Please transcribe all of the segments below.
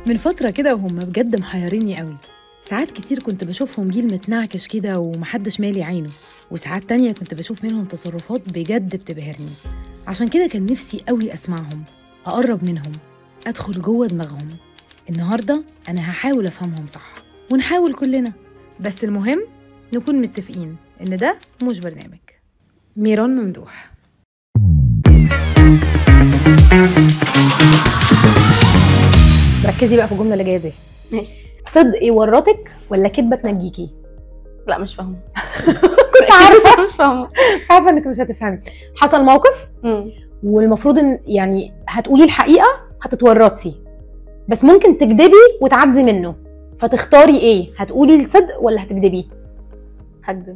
من فترة كده وهم بجد محيريني قوي ساعات كتير كنت بشوفهم جيل متنعكش كده ومحدش مالي عينه وساعات تانية كنت بشوف منهم تصرفات بجد بتبهرني عشان كده كان نفسي قوي أسمعهم أقرب منهم أدخل جوه دماغهم النهاردة أنا هحاول أفهمهم صح ونحاول كلنا بس المهم نكون متفقين إن ده مش برنامج ميران ممدوح ركزي بقى في الجمله اللي جايه دي ماشي صدق يورطك ولا كدبه تنجيكي لا مش فاهمه كنت عارفه مش فاهمه عارفه انك مش هتفهمي حصل موقف مم. والمفروض ان يعني هتقولي الحقيقه هتتورطي بس ممكن تكدبي وتعدي منه فتختاري ايه هتقولي الصدق ولا هتكدبي هكدب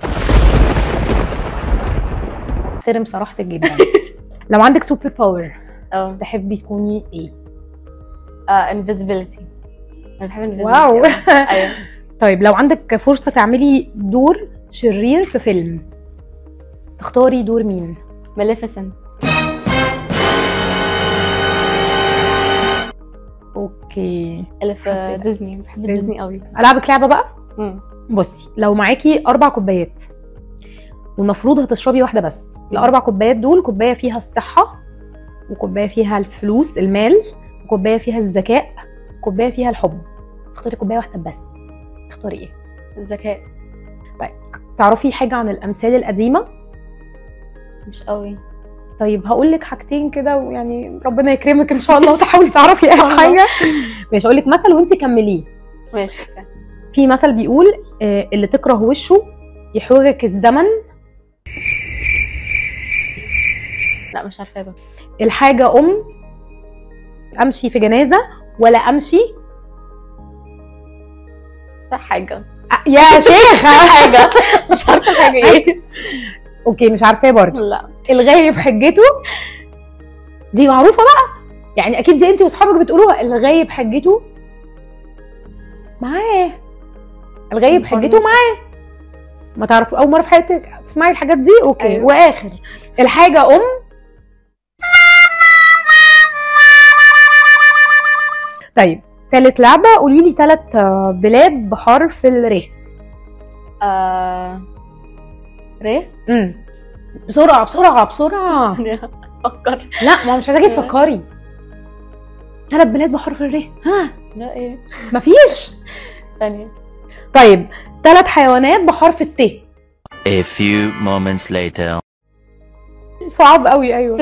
احترم صراحتك جدا لو عندك سوبر باور اه تحبي تكوني ايه آه، invisibility انا بحب invisibility واو أوي. ايوه طيب لو عندك فرصه تعملي دور شرير في فيلم تختاري دور مين ماليفيسنت اوكي اللي في حبيت. ديزني بحب ديزني. ديزني قوي العبك لعبه بقى مم. بصي لو معاكي اربع كوبايات والمفروض هتشربي واحده بس الاربع كوبايات دول كوبايه فيها الصحه وكوبايه فيها الفلوس المال وكوبايه فيها الذكاء وكوبايه فيها الحب تختاري كوبايه واحده بس تختاري ايه الذكاء تعرفي حاجه عن الامثال القديمه مش قوي طيب هقول لك حاجتين كده ويعني ربنا يكرمك ان شاء الله وتحاولي تعرفي اي الله. حاجه ماشي اقول لك مثل وانت كمليه ماشي اوكي في مثل بيقول آه، اللي تكره وشه يحوجك الزمن لا مش عارفه ده الحاجة أم أمشي في جنازة ولا أمشي ده حاجه يا شيخة حاجه مش عارفه الحاجه ايه أوكي مش عارفاه برضه لا الغايب حجته دي معروفة بقى يعني أكيد دي أنت وأصحابك بتقولوها الغايب حجته معاه الغايب حجته معاه ما تعرفوا أول مرة في حياتك تسمعي الحاجات دي أوكي أيوة. وآخر الحاجة أم طيب تالت لعبة قولي لي تلات آه، بلاد بحرف الر آه... ري امم بسرعة بسرعة بسرعة فكر لا ما هو مش عايزاكي أيوة. تفكري ثلاث بلاد بحرف الر ها لا ايه مفيش ثانيه طيب ثلاث حيوانات بحرف الت A few moments later. صعب قوي ايوه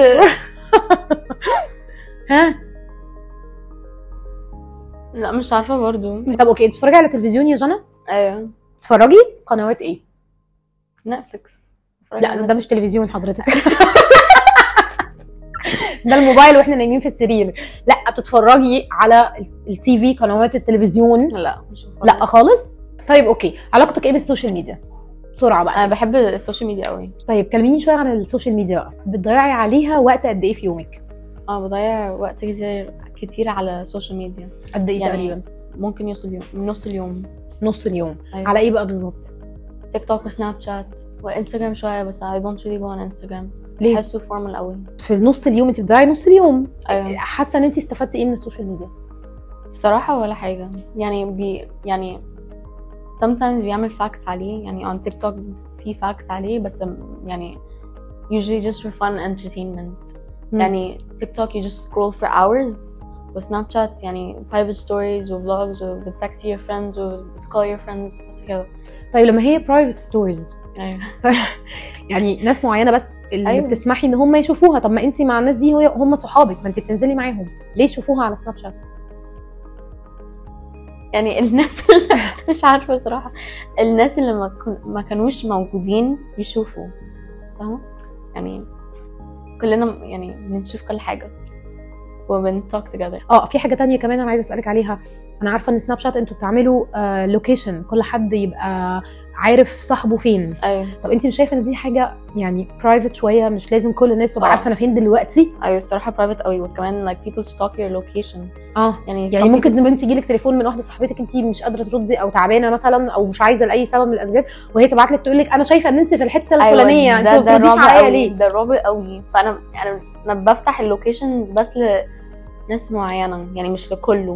ها لا مش عارفه برضو طب اوكي تتفرجي على تلفزيون يا جنى ايوه تتفرجي قنوات ايه نتفليكس لا ده مش تلفزيون حضرتك ده الموبايل واحنا نايمين في السرير لا بتتفرجي على التي في قنوات التلفزيون لا مش هتفرج. لا خالص طيب اوكي علاقتك ايه بالسوشيال ميديا بسرعه بقى انا بحب السوشيال ميديا قوي طيب كلميني شويه عن السوشيال ميديا بقى بتضيعي عليها وقت قد ايه في يومك اه بضيع وقت كتير كتير على السوشيال ميديا قد ايه يعني تقريبا ممكن يوصل يوم نص اليوم نص اليوم أيوة. على ايه بقى بالظبط تيك توك وسناب شات وانستجرام شويه بس I don't really go on Instagram ليه بحسه فورمال قوي في نص اليوم انت بتضيعي نص اليوم ايوه حاسه ان انت استفدتي ايه من السوشيال ميديا الصراحه ولا حاجه يعني بي يعني sometimes بيعمل فاكس عليه يعني on تيك توك في فاكس عليه بس يعني usually just for fun and entertainment مم. يعني تيك توك you just scroll for hours وسناب شات يعني private stories وفلوجز وبتكسي your friends وبتcall your friends بس كده طيب لما هي برايفت ستوريز ايوه يعني ناس معينه بس اللي أيوة. أيوة. بتسمحي ان هم يشوفوها طب ما انت مع الناس دي هو هم صحابك ما انت بتنزلي معاهم ليه يشوفوها على سناب شات يعني الناس اللي مش عارفه صراحه الناس اللي ما, كن... ما كانوش موجودين يشوفوا فاهمه يعني كلنا يعني بنشوف كل حاجه وبنتوك together اه في حاجه تانية كمان انا عايزه اسالك عليها انا عارفه ان سناب شات انتوا بتعملوا لوكيشن كل حد يبقى عارف صاحبه فين ايوه طب انت مش شايفه ان دي حاجه يعني برايفت شويه مش لازم كل الناس تبقى آه. عارفه انا فين دلوقتي ايوه الصراحه برايفت قوي وكمان like people stalk your location اه يعني يعني some ممكن ان انت يجيلك تليفون من واحده صاحبتك انت مش قادره تردي او تعبانه مثلا او مش عايزه لاي سبب من الاسباب وهي تبعت لك تقول لك انا شايفه ان انت في الحته أيوة، الفلانيه انت ده- ما ده بترديش رعب عليا قوي، ليه ده رعب قوي فانا يعني انا بفتح اللوكيشن بس لناس معينه يعني مش لكله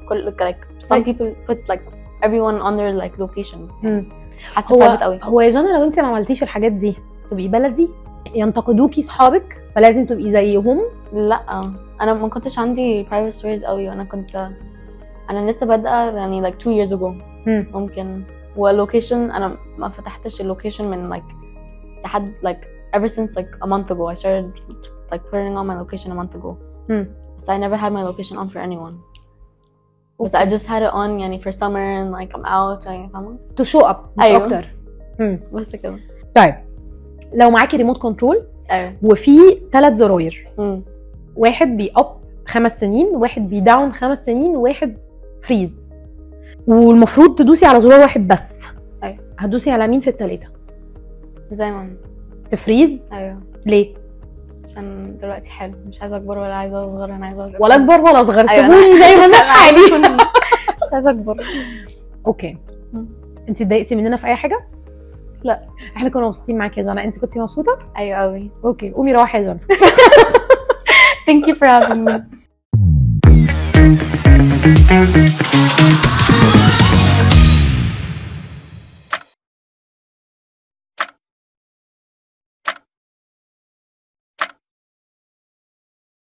كل like some طيب. people put like everyone on their like locations يعني مم. حاسه هو private قوي هو يا جنى لو انت ما عملتيش الحاجات دي تبقي بلدي ينتقدوكي صحابك فلازم تبقي زيهم لا انا ما كنتش عندي private stories قوي انا كنت انا لسه بادئه يعني like two years ago مم. ممكن واللوكيشن انا ما فتحتش اللوكيشن من like لحد like ever since like a month ago I started like putting on my location a month ago مم. بس I never had my location on for anyone بس I أوكي. just had it on يعني for summer and like I'm out يعني فاهمة to show up مش أيوة. اكتر مم. بس كده طيب لو معاكي ريموت كنترول ايوه وفي ثلاث زراير أمم. واحد بي اب خمس سنين واحد بي داون خمس سنين وواحد فريز والمفروض تدوسي على زرار واحد بس أيوة. هتدوسي على مين في الثلاثه زي ما أنا. تفريز ايوه ليه عشان دلوقتي حلو مش عايزه اكبر ولا عايزه اصغر انا عايزه اكبر ولا اكبر ولا اصغر أيوة، أنا- سيبوني زي ما انا في حالي مش عايزه اكبر اوكي مم. انت اتضايقتي مننا في اي حاجه لا. احنا كنا مبسوطين معاكي يا جنى انت كنتي مبسوطه ايوه قوي اوكي قومي روحي يا جنى thank you for having me